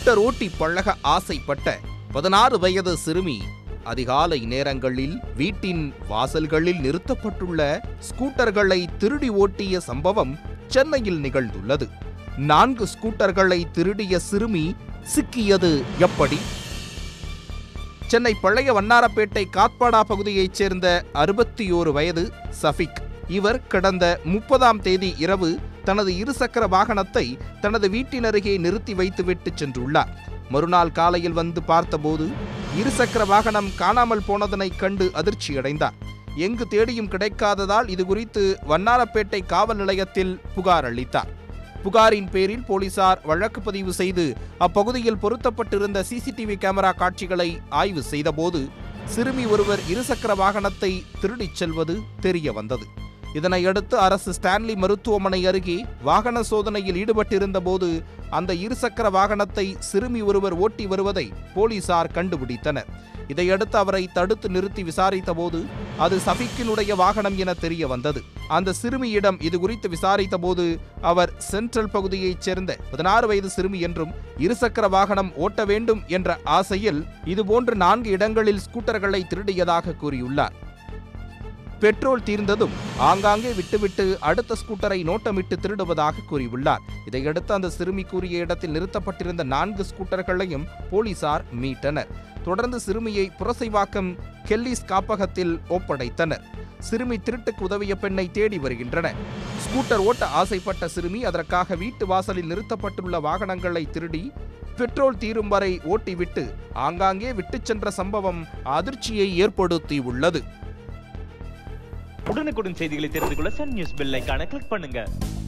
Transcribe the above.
scooter ஓட்டி பழக ஆசைப்பட்ட பதினாறு வயது சிறுமி அதிகாலை நேரங்களில் வீட்டின் வாசல்களில் நிறுத்தப்பட்டுள்ள ஸ்கூட்டர்களை திருடி ஓட்டிய சம்பவம் சென்னையில் நிகழ்ந்துள்ளது நான்கு ஸ்கூட்டர்களை திருடிய சிறுமி சிக்கியது எப்படி சென்னை பழைய வண்ணாரப்பேட்டை காத்பாடா பகுதியைச் சேர்ந்த அறுபத்தி ஓரு வயது சஃபிக் இவர் கடந்த முப்பதாம் தேதி இரவு தனது இருசக்கர வாகனத்தை தனது வீட்டின் அருகே நிறுத்தி வைத்துவிட்டு சென்றுள்ளார் மறுநாள் காலையில் வந்து பார்த்தபோது இருசக்கர வாகனம் காணாமல் போனதனைக் கண்டு அதிர்ச்சியடைந்தார் எங்கு தேடியும் கிடைக்காததால் இது குறித்து வண்ணாரப்பேட்டை காவல் நிலையத்தில் புகார் அளித்தார் புகாரின் பேரில் போலீசார் வழக்கு பதிவு செய்து அப்பகுதியில் பொருத்தப்பட்டிருந்த சிசிடிவி கேமரா காட்சிகளை ஆய்வு செய்தபோது சிறுமி ஒருவர் இருசக்கர வாகனத்தை திருடிச் செல்வது தெரிய வந்தது இதனையடுத்து அரசு ஸ்டான்லி மருத்துவமனை அருகே வாகன சோதனையில் ஈடுபட்டிருந்த போது அந்த இருசக்கர வாகனத்தை சிறுமி ஒருவர் ஓட்டி வருவதை போலீசார் கண்டுபிடித்தனர் இதையடுத்து அவரை தடுத்து நிறுத்தி விசாரித்தபோது அது சஃபிக்கினுடைய வாகனம் என தெரிய வந்தது அந்த சிறுமியிடம் இது குறித்து விசாரித்தபோது அவர் சென்ட்ரல் பகுதியைச் சேர்ந்த பதினாறு வயது சிறுமி என்றும் இருசக்கர வாகனம் ஓட்ட வேண்டும் என்ற ஆசையில் இதுபோன்று நான்கு இடங்களில் ஸ்கூட்டர்களை திருடியதாக கூறியுள்ளார் பெட்ரோல் தீர்ந்ததும் ஆங்காங்கே விட்டுவிட்டு அடுத்த ஸ்கூட்டரை நோட்டமிட்டு திருடுவதாக கூறியுள்ளார் இதையடுத்து அந்த சிறுமி கூறிய இடத்தில் நிறுத்தப்பட்டிருந்த நான்கு ஸ்கூட்டர்களையும் போலீசார் மீட்டனர் தொடர்ந்து சிறுமியை புரசைவாக்கம் கெல்லிஸ் காப்பகத்தில் ஒப்படைத்தனர் சிறுமி திருட்டுக்கு உதவிய பெண்ணை தேடி வருகின்றனர் ஸ்கூட்டர் ஓட்ட ஆசைப்பட்ட சிறுமி அதற்காக வீட்டு வாசலில் நிறுத்தப்பட்டுள்ள வாகனங்களை திருடி பெட்ரோல் தீரும் வரை ஓட்டிவிட்டு ஆங்காங்கே விட்டுச் சென்ற சம்பவம் அதிர்ச்சியை ஏற்படுத்தியுள்ளது உடனுக்குடன் செய்திகளை தெரிந்து கொள்ள சன் நியூஸ் பெல் ஐகானை கிளிக் பண்ணுங்க